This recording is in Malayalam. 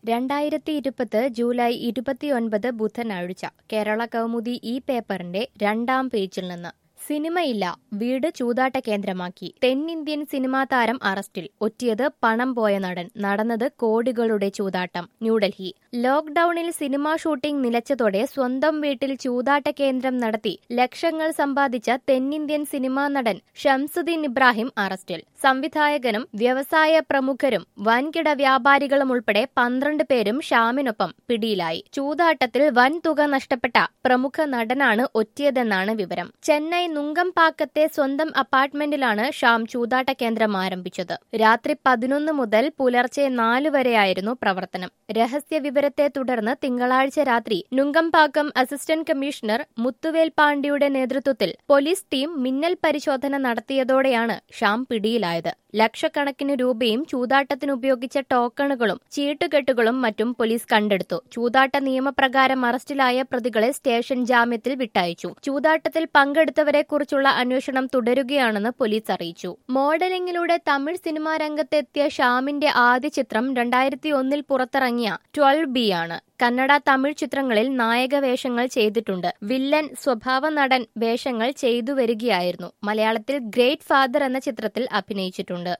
രണ്ടായിരത്തി ഇരുപത് ജൂലൈ ഇരുപത്തിയൊൻപത് ബുധനാഴ്ച കേരള കൗമുദി ഈ പേപ്പറിന്റെ രണ്ടാം പേജിൽ നിന്ന് സിനിമയില്ല വീട് ചൂതാട്ട കേന്ദ്രമാക്കി തെന്നിന്ത്യൻ സിനിമാ താരം അറസ്റ്റിൽ ഒറ്റിയത് പണം പോയ നടൻ നടന്നത് കോടികളുടെ ചൂതാട്ടം ന്യൂഡൽഹി ലോക്ഡൌണിൽ സിനിമാ ഷൂട്ടിംഗ് നിലച്ചതോടെ സ്വന്തം വീട്ടിൽ ചൂതാട്ട കേന്ദ്രം നടത്തി ലക്ഷങ്ങൾ സമ്പാദിച്ച തെന്നിന്ത്യൻ സിനിമാ നടൻ ഷംസുദ്ദീൻ ഇബ്രാഹിം അറസ്റ്റിൽ സംവിധായകനും വ്യവസായ പ്രമുഖരും വൻകിട വ്യാപാരികളും ഉൾപ്പെടെ പന്ത്രണ്ട് പേരും ഷാമിനൊപ്പം പിടിയിലായി ചൂതാട്ടത്തിൽ വൻ തുക നഷ്ടപ്പെട്ട പ്രമുഖ നടനാണ് ഒറ്റിയതെന്നാണ് വിവരം ചെന്നൈ നുങ്കംപാക്കത്തെ സ്വന്തം അപ്പാർട്ട്മെന്റിലാണ് ഷാം ചൂതാട്ട കേന്ദ്രം ആരംഭിച്ചത് രാത്രി പതിനൊന്ന് മുതൽ പുലർച്ചെ നാല് വരെയായിരുന്നു പ്രവർത്തനം രഹസ്യ വിവരത്തെ തുടർന്ന് തിങ്കളാഴ്ച രാത്രി നുങ്കംപാക്കം അസിസ്റ്റന്റ് കമ്മീഷണർ മുത്തുവേൽ പാണ്ഡ്യയുടെ നേതൃത്വത്തിൽ പോലീസ് ടീം മിന്നൽ പരിശോധന നടത്തിയതോടെയാണ് ഷാം പിടിയിലായത് ലക്ഷക്കണക്കിന് രൂപയും ചൂതാട്ടത്തിന് ഉപയോഗിച്ച ടോക്കണുകളും ചീട്ടുകെട്ടുകളും മറ്റും പോലീസ് കണ്ടെടുത്തു ചൂതാട്ട നിയമപ്രകാരം അറസ്റ്റിലായ പ്രതികളെ സ്റ്റേഷൻ ജാമ്യത്തിൽ വിട്ടയച്ചു ചൂതാട്ടത്തിൽ പങ്കെടുത്തവരെക്കുറിച്ചുള്ള അന്വേഷണം തുടരുകയാണെന്ന് പോലീസ് അറിയിച്ചു മോഡലിംഗിലൂടെ തമിഴ് സിനിമാ രംഗത്തെത്തിയ ഷാമിന്റെ ആദ്യ ചിത്രം രണ്ടായിരത്തി ഒന്നിൽ പുറത്തിറങ്ങിയ ട്വൽവ് ബി ആണ് കന്നഡ തമിഴ് ചിത്രങ്ങളിൽ നായക വേഷങ്ങൾ ചെയ്തിട്ടുണ്ട് വില്ലൻ സ്വഭാവ നടൻ വേഷങ്ങൾ ചെയ്തു വരികയായിരുന്നു മലയാളത്തിൽ ഗ്രേറ്റ് ഫാദർ എന്ന ചിത്രത്തിൽ അഭിനയിച്ചിട്ടുണ്ട്